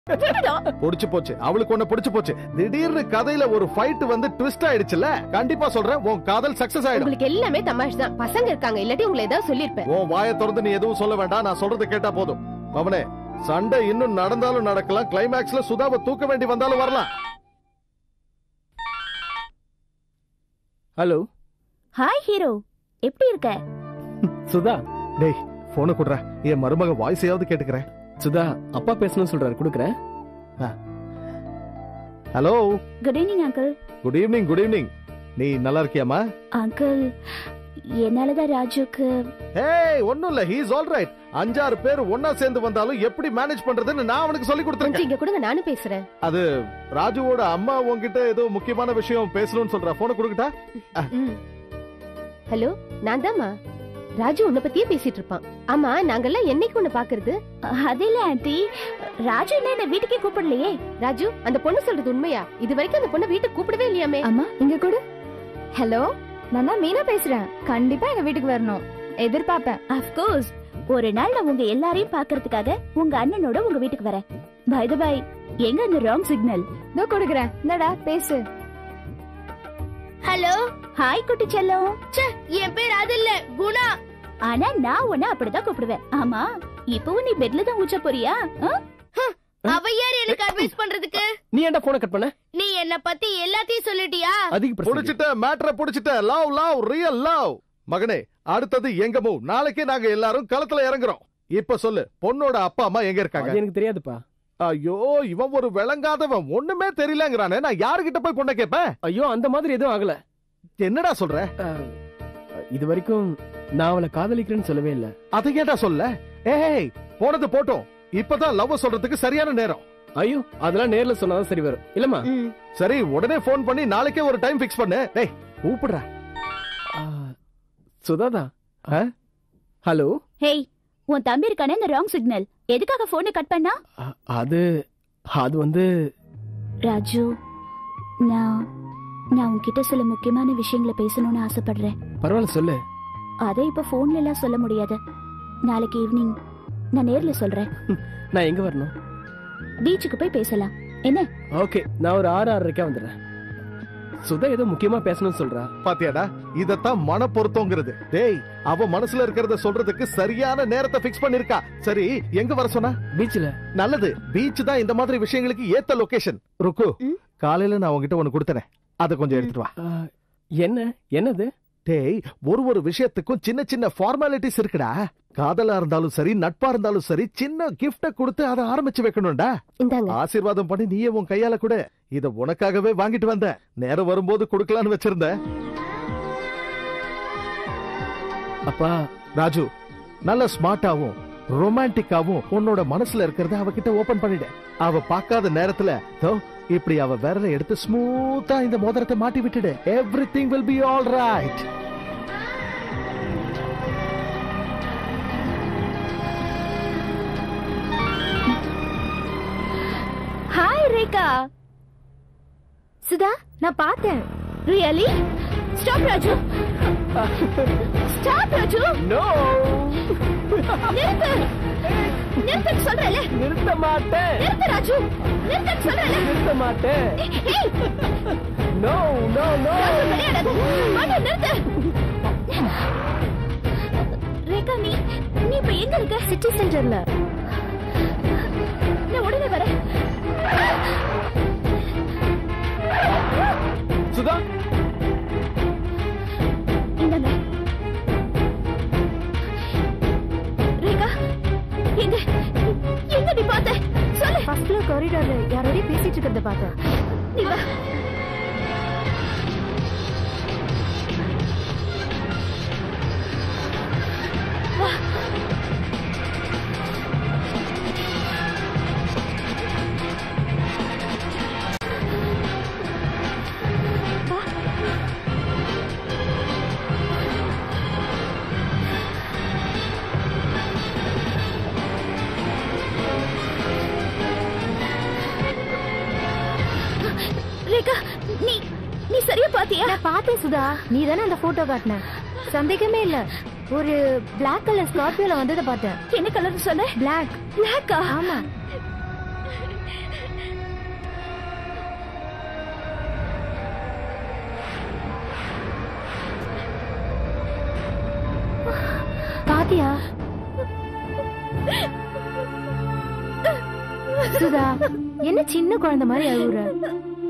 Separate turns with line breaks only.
விடுடா.
புடிச்சு போச்சு அவளுக்கு ஒண்ணு புடிச்சு போச்சு திடீர்னு கதையில ஒரு ஃபைட் வந்து ட்விஸ்ட் ஆயிடுச்சுல கண்டிப்பா சொல்றேன் உன் காதல் சக்சஸ் ஆயிடும்
உங்களுக்கு எல்லாமே தமாஷ் தான் பசங்க இருக்காங்க இல்லாட்டி உங்களை ஏதாவது சொல்லிருப்பேன்
உன் வாயை திறந்து நீ எதுவும் சொல்ல வேண்டாம் நான் சொல்றது கேட்டா போதும் அவனே சண்டை இன்னும் நடந்தாலும் நடக்கலாம் கிளைமேக்ஸ்ல சுதாவை தூக்க வேண்டி வந்தாலும் வரலாம்
ஹலோ
ஹாய் ஹீரோ எப்படி இருக்க
சுதா
டேய் போன குடுற என் மருமக வாய்ஸையாவது கேட்டுக்கிறேன்
சுதா அப்பா பேசணும்னு சொல்றாரு கொடுக்குறேன்
hello
good evening uncle
good evening good evening நீ நல்லா இருக்கியாமா
அங்கிள் என்னாலதான் ராஜுக்கு
ஏய் ஒண்ணும் இல்ல ஹீஸ் ஆல் ரைட் அஞ்சாறு பேர் ஒன்னா சேர்ந்து வந்தாலும் எப்படி மேனேஜ் பண்றதுன்னு நான் அவனுக்கு சொல்லி
கொஞ்சம்
கொடுத்துருக்கேன்
இங்க கொடுங்க நானும் பேசுறேன்
ராஜுவோட அம்மா உன்கிட்ட ஏதோ முக்கியமான விஷயம் பேசணும்னு சொல்றா போன கொடுக்கட்டா
ம். ஹலோ நான் தாம்மா ராஜு உன்னை பத்தியே பேசிட்டு இருப்பான் ஆமா நாங்கெல்லாம் என்னைக்கு உன்னை பாக்குறது
அது இல்ல ஆன்ட்டி ராஜு என்ன என்ன வீட்டுக்கே கூப்பிடலையே
ராஜு அந்த பொண்ணு சொல்றது உண்மையா இது வரைக்கும் அந்த பொண்ணை வீட்டுக்கு கூப்பிடவே இல்லையாமே
அம்மா இங்க கூட ஹலோ நான் தான் மீனா பேசுறேன் கண்டிப்பா எங்க வீட்டுக்கு வரணும் எதிர்பார்ப்பேன் அஃப் கோர்ஸ் ஒரு நாள் நான் உங்க எல்லாரையும் பாக்குறதுக்காக உங்க அண்ணனோட உங்க வீட்டுக்கு வரேன் பை த பை எங்க அந்த ராங் சிக்னல் இதோ கொடுக்குறேன் என்னடா பேசு ஹலோ ஹாய் குட்டி செல்லம் என் பேர் அது இல்ல குணா ஆனா நான் உன்ன அப்படிதான் கூப்பிடுவேன் ஆமா இப்பவும் நீ பெட்ல தான் ஊச்ச போறியா ஆ?
அவ யார் எனக்கு அட்வைஸ் பண்றதுக்கு
நீ ஏன்டா போனை கட் பண்ண
நீ என்ன பத்தி எல்லாத்தையும் சொல்லிட்டியா
அதிக பிரச்சனை
புடிச்சிட்ட மேட்டரை புடிச்சிட்ட லவ் லவ் ரியல் லவ் மகனே அடுத்தது எங்க மூவ் நாளைக்கே நாங்க எல்லாரும் களத்துல இறங்குறோம் இப்ப சொல்லு பொண்ணோட அப்பா அம்மா எங்க இருக்காங்க
அது எனக்கு தெரியாதுப்பா
ஐயோ இவன் ஒரு விளங்காதவன் ஒண்ணுமே தெரியலங்கிறானே நான் யாருகிட்ட போய் பொண்ணை கேட்பேன்
ஐயோ அந்த மாதிரி எதுவும் ஆகல
என்னடா சொல்ற
அஹ், இது வரைக்கும் நான் அவளை காதலிக்கிறேன்னு சொல்லவே இல்ல
அதை ஏன்டா சொல்ல ஏய் போனது போட்டோம் இப்பதான் லவ் சொல்றதுக்கு சரியான நேரம்
ஐயோ அதெல்லாம் நேர்ல சொன்னாதான் சரி வரும் இல்லம்மா
ம்.
சரி உடனே ஃபோன் பண்ணி நாளைக்கே ஒரு டைம் ஃபிக்ஸ் பண்ணு டேய் கூப்பிடுறா
அஹ், சுதாதா அஹ், ஹலோ
ஹேய் உன் தம்பி இருக்கானே இந்த ராங் சிக்னல் எதுக்காக போனை கட் பண்ணா
அ- அது அது வந்து
ராஜு நான் நான் உன்கிட்ட சில முக்கியமான விஷயங்களை பேசணும்னு ஆசைப்படுறேன்
பரவாயில்ல சொல்லு
அதை இப்ப போன்ல எல்லாம் சொல்ல முடியாது நாளைக்கு ஈவினிங் நான் நேர்ல சொல்றேன்
நான் எங்க வரணும்
பீச்சுக்கு போய் பேசலாம் என்ன
ஓகே நான் ஒரு ஆறு ஆறரைக்கா வந்துடுறேன் சுதா ஏதோ முக்கியமா பேசணும்னு சொல்றா
பாத்தியாடா இதத்தான் மன பொருத்தங்கிறது டேய் அவ மனசுல இருக்கிறத சொல்றதுக்கு சரியான நேரத்தை ஃபிக்ஸ் பண்ணிருக்கா சரி எங்க வர சொன்னா
பீச்ல
நல்லது பீச் தான் இந்த மாதிரி விஷயங்களுக்கு ஏத்த லொகேஷன் ருக்கு
ம்.
காலையில நான் உன்கிட்ட ஒண்ணு கொடுத்தனே அத கொஞ்சம் எடுத்துட்டு வா
அஹ், என்ன என்னது
டேய் ஒரு ஒரு விஷயத்துக்கும் சின்ன சின்ன ஃபார்மாலிட்டிஸ் இருக்குடா காதலா இருந்தாலும் சரி நட்பா இருந்தாலும் சரி சின்ன கிஃப்ட கொடுத்து அதை ஆரம்பிச்சு வைக்கணும்டா
இந்தாங்க
ஆசீர்வாதம் பண்ணி நீயே உன் கையால கூட இத உனக்காகவே வாங்கிட்டு வந்த நேரம் வரும்போது கொடுக்கலான்னு வச்சிருந்த
அப்பா
ராஜு நல்ல ஸ்மார்ட்டாவும் ரொமான்டிக்காவும் உன்னோட மனசுல இருக்கிறத அவகிட்ட ஓபன் பண்ணிடு அவ பார்க்காத நேரத்துல தோ இப்படி அவ விரல எடுத்து ஸ்மூத்தா இந்த மோதிரத்தை மாட்டி விட்டுடு everything will be all right
hi Rekha Sudha நான் பார்த்தேன் really stop Raju stop Raju
no
நிறுத்து நிறுத்து சொல்றேல
நிறுத்த மாட்டேன்
நிறுத்து ராஜு நிறுத்து சொல்றேல
நிறுத்த மாட்டேன்
ஏய்
நோ நோ நோ
ராஜு விளையாடாத வாங்க நிறுத்து ரேகா நீ நீ இப்ப எங்க இருக்க சிட்டி சென்டர்ல நான் உடனே வரேன்
சுதா
இந்தாங்க ரேகா எங்க எங்க நீ பார்த்த சொல்லு ஃபர்ஸ்ட் ஃப்ளோர் காரிடார்ல யாரோடய பேசிட்டு இருக்கிறத பார்த்தேன் நீ வா வா. வா. ரேகா நீ நீ சரியா பாத்தியா நான் பார்த்தேன் சுதா நீ தானே அந்த போட்டோ காட்டின சந்தேகமே இல்ல ஒரு பிளாக் கலர் ஸ்கார்பியோல வந்ததை பார்த்தேன் என்ன கலர் சொன்ன பிளாக் பிளாக்கா ஆமா
பாத்தியா சுதா என்ன சின்ன குழந்தை மாதிரி அழுகுற